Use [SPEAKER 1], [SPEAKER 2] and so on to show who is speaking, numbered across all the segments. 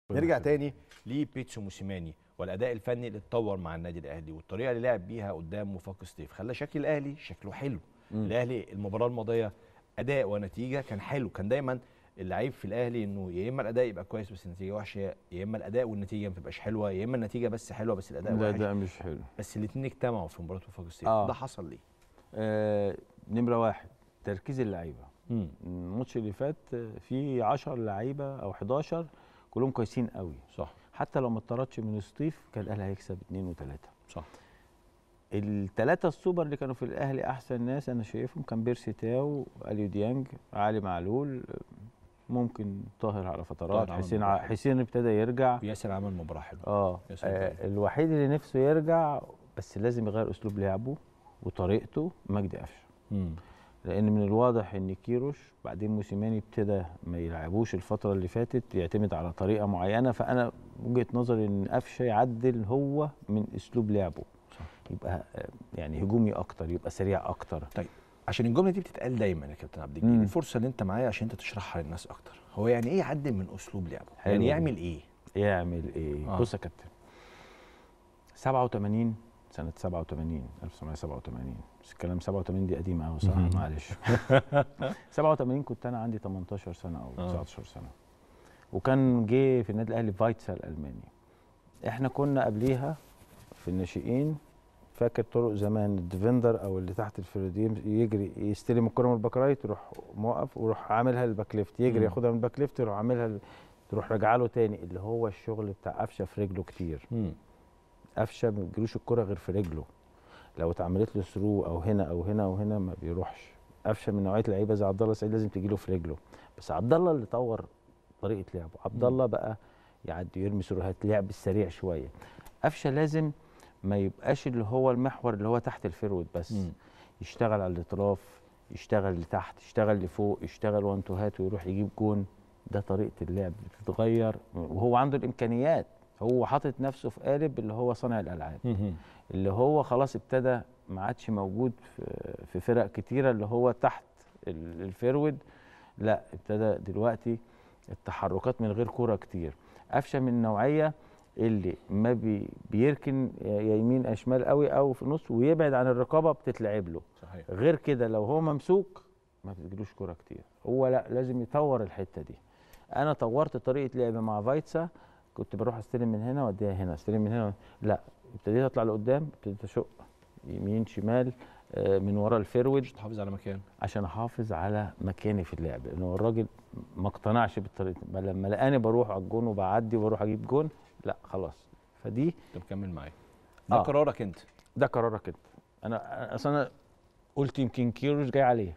[SPEAKER 1] نرجع تاني لبيتسو موسيماني والاداء الفني اللي اتطور مع النادي الاهلي والطريقه اللي لعب بيها قدام وفاق سطيف خلى شكل الاهلي شكله حلو
[SPEAKER 2] مم.
[SPEAKER 1] الاهلي المباراه الماضيه اداء ونتيجه كان حلو كان دايما اللعيب في الاهلي انه يا اما الاداء يبقى كويس بس النتيجه وحشه يا اما الاداء والنتيجه ما تبقاش حلوه يا اما النتيجه بس حلوه بس الاداء
[SPEAKER 2] لا
[SPEAKER 1] وحش
[SPEAKER 2] ده مش حلو
[SPEAKER 1] بس الاثنين اجتمعوا في مباراه وفاق سطيف
[SPEAKER 2] آه.
[SPEAKER 1] ده حصل ليه
[SPEAKER 2] آه نمره واحد تركيز اللعيبه
[SPEAKER 1] مم.
[SPEAKER 2] الماتش اللي فات آه، فيه 10 لعيبه او 11 كلهم كويسين قوي
[SPEAKER 1] صح
[SPEAKER 2] حتى لو ما اتطردش من سطيف كان الاهلي هيكسب اثنين وثلاثه
[SPEAKER 1] صح
[SPEAKER 2] الثلاثه السوبر اللي كانوا في الاهلي احسن ناس انا شايفهم كان بيرسي تاو اليو ديانج علي معلول ممكن طاهر على فترات
[SPEAKER 1] طاهر عمل
[SPEAKER 2] حسين
[SPEAKER 1] مباراة
[SPEAKER 2] ع-
[SPEAKER 1] حلوة.
[SPEAKER 2] حسين ابتدى يرجع
[SPEAKER 1] ياسر عمل مباراه حلوه
[SPEAKER 2] اه
[SPEAKER 1] ياسر
[SPEAKER 2] آه،
[SPEAKER 1] ابتدى.
[SPEAKER 2] الوحيد اللي نفسه يرجع بس لازم يغير اسلوب لعبه وطريقته مجدي قفشه
[SPEAKER 1] مم.
[SPEAKER 2] لان من الواضح ان كيروش بعدين موسيماني ابتدى ما يلعبوش الفتره اللي فاتت يعتمد على طريقه معينه فانا وجهه نظري ان قفشه يعدل هو من اسلوب لعبه
[SPEAKER 1] صح.
[SPEAKER 2] يبقى آه، يعني هجومي اكتر يبقى سريع اكتر
[SPEAKER 1] عشان الجمله دي بتتقال دايما يا كابتن عبد الجليل
[SPEAKER 2] مم.
[SPEAKER 1] الفرصه اللي انت معايا عشان انت تشرحها للناس اكتر هو يعني ايه يعدل من اسلوب لعبه
[SPEAKER 2] حلو
[SPEAKER 1] يعني
[SPEAKER 2] دي.
[SPEAKER 1] يعمل ايه
[SPEAKER 2] يعمل ايه
[SPEAKER 1] آه.
[SPEAKER 2] بص يا كابتن 87 سنه 87 1987 بس الكلام 87 دي قديمه قوي صح
[SPEAKER 1] مهم.
[SPEAKER 2] معلش 87 كنت انا عندي 18 سنه او
[SPEAKER 1] آه.
[SPEAKER 2] 19 سنه وكان جه في النادي الاهلي فايتسا الالماني احنا كنا قبليها في الناشئين فاكر طرق زمان الديفندر او اللي تحت الفريدين يجري يستلم الكره من الباك رايت يروح موقف ويروح عاملها للباك ليفت يجري
[SPEAKER 1] مم.
[SPEAKER 2] ياخدها من الباك ليفت يروح عاملها ل- تروح راجعه له تاني اللي هو الشغل بتاع قفشه في رجله كتير
[SPEAKER 1] مم.
[SPEAKER 2] قفشه ما بيجيلوش الكره غير في رجله لو اتعملت له ثرو او هنا او هنا او هنا ما بيروحش قفشه من نوعيه لعيبه زي عبد الله السعيد لازم تجيله في رجله بس عبد الله اللي طور طريقه لعبه عبد
[SPEAKER 1] مم.
[SPEAKER 2] الله بقى يعدي يرمي سروهات لعب السريع شويه قفشه لازم ما يبقاش اللي هو المحور اللي هو تحت الفيرود بس
[SPEAKER 1] مم.
[SPEAKER 2] يشتغل على الاطراف يشتغل لتحت يشتغل لفوق يشتغل وانتوهات ويروح يجيب جون ده طريقه اللعب بتتغير وهو عنده الامكانيات هو حاطط نفسه في قالب اللي هو صانع الالعاب
[SPEAKER 1] مم.
[SPEAKER 2] اللي هو خلاص ابتدى ما عادش موجود في, في فرق كتيره اللي هو تحت ال- الفيرود لا ابتدى دلوقتي التحركات من غير كوره كتير قفشه من النوعيه اللي ما بي بيركن يا يا يمين يا شمال قوي او في النص ويبعد عن الرقابه بتتلعب له
[SPEAKER 1] صحيح
[SPEAKER 2] غير كده لو هو ممسوك ما بتجيلوش كوره كتير هو لا لازم يطور الحته دي انا طورت طريقه لعب مع فايتسا كنت بروح استلم من هنا واديها هنا استلم من هنا لا ابتديت اطلع لقدام ابتديت اشق يمين شمال آه، من ورا الفيرود
[SPEAKER 1] مش تحافظ على مكان
[SPEAKER 2] عشان احافظ على مكاني في اللعب لان هو الراجل ما اقتنعش بالطريقه دي. لما لقاني بروح على الجون وبعدي وبروح اجيب جون لا خلاص فدي
[SPEAKER 1] انت مكمل معايا ده
[SPEAKER 2] آه.
[SPEAKER 1] قرارك انت
[SPEAKER 2] ده قرارك انت انا اصل انا قلت يمكن كيروش جاي عليه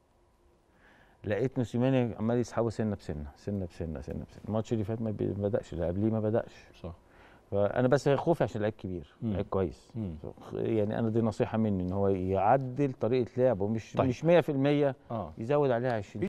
[SPEAKER 2] لقيت موسيماني عمال يسحبه سنه بسنه سنه بسنه سنه بسنه الماتش اللي فات ما بي- ما بداش اللي قبليه ما بداش
[SPEAKER 1] صح
[SPEAKER 2] فانا بس خوفي عشان لعيب كبير
[SPEAKER 1] مم.
[SPEAKER 2] لعيب كويس
[SPEAKER 1] مم.
[SPEAKER 2] يعني انا دي نصيحه مني ان هو يعدل طريقه لعبه مش
[SPEAKER 1] طيب.
[SPEAKER 2] مش 100%
[SPEAKER 1] اه
[SPEAKER 2] يزود عليها 20